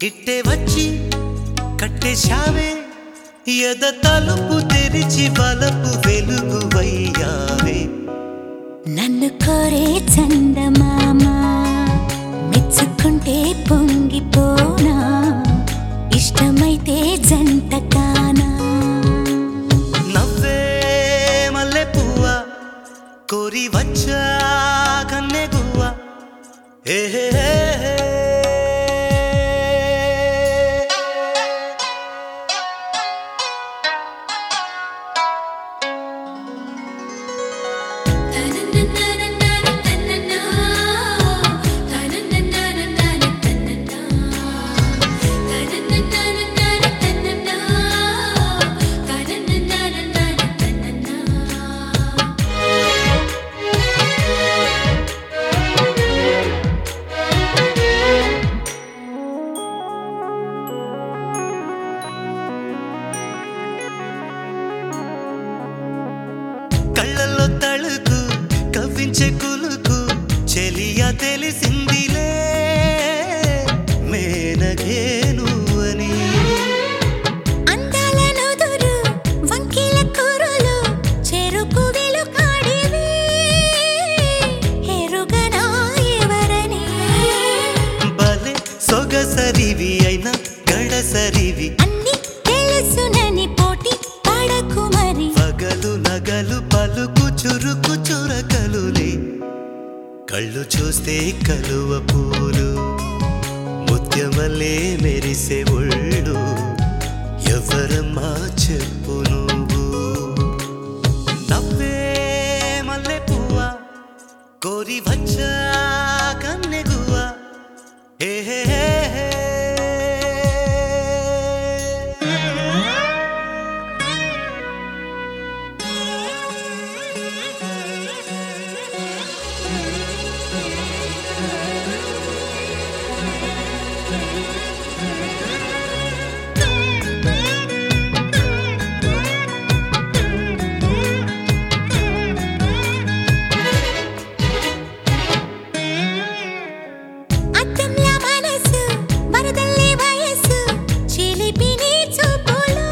ఇట్టే వచ్చి కట్టేశావే ఎద తలుపు తెరిచి బలపు వెలుగు వయ్యావే నన్ను కోరే చందమామ మెచ్చుకుంటే పొంగిపోనా ఇష్టమైతే జంట కానా నవ్వే మల్లె పువ్వ కోరి వచ్చా కన్నె గువ్వ ఏ హే హే హే. కళ్ళల్లో తళుకు కవ్వించే కులుకు చెలియా తెలిసిందిలే మేనగే నువ్వని అందాల నుదురు వంకిల కురులు చెరుకు వెలుకాడివి ఎరుగనా ఎవరని బలే సొగసరివి అయినా గడసరివి అన్ని తెలుసునని పోటీ పడకు మరి పగలు నగలు పలుకు చురుకు చురకలులే కళ్ళు చూస్తే కలువ పూలు ముత్యమల్లే మెరిసే ఒళ్ళు ఎవరమ్మా చెప్పు నువ్వు నవ్వే మల్లె పువ్వ కోరి వచ్చా కన్నె గువ్వ ఏ హే హే హే. అద్దంలా మనసు వరదల్లే వయసు చిలిపిని చూపులో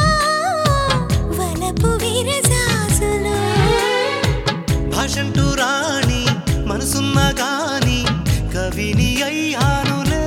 వలపు విరజాజులో భాషంటూ రాణి మనసున్నా గాని కవిని అయ్యానులే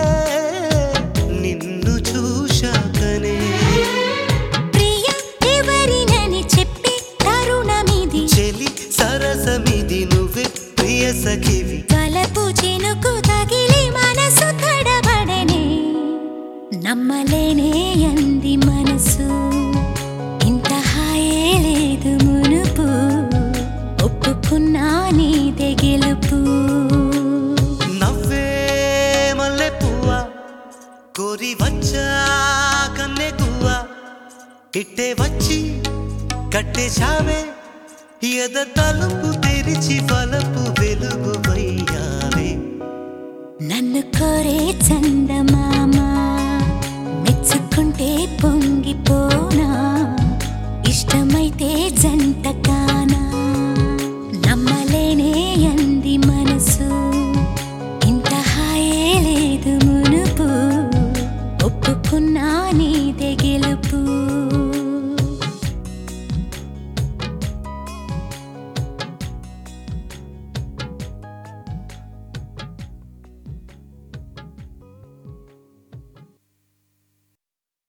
నిన్ను చూశాకనే ప్రియ ఎవరినని చెప్పి తరుణమిది చెలి సరసమిది నువ్వే ప్రియ సఖివి వలపు చినుకు తగిలి మనసు తడబడనే నమ్మలేనే అంది మనసు ఇంత హాయే లేదు మునుపు ఒప్పుకున్నా నీదే గెలుపు నవ్వే మల్లె పువ్వ కోరి వచ్చా కన్నె గువ్వ ఇట్టే వచ్చి కట్టేశావే ఎద తలుపు తెరిచి బలపు వెలుగు వయ్యావే నన్ను కోరే చందమామ మెచ్చుకుంటే పొంగిపోనా ఇష్టమైతే జంట కానా నమ్మలేనే అంది మనసు ఇంత హాయే లేదు మునుపు ఒప్పుకున్నా నీదే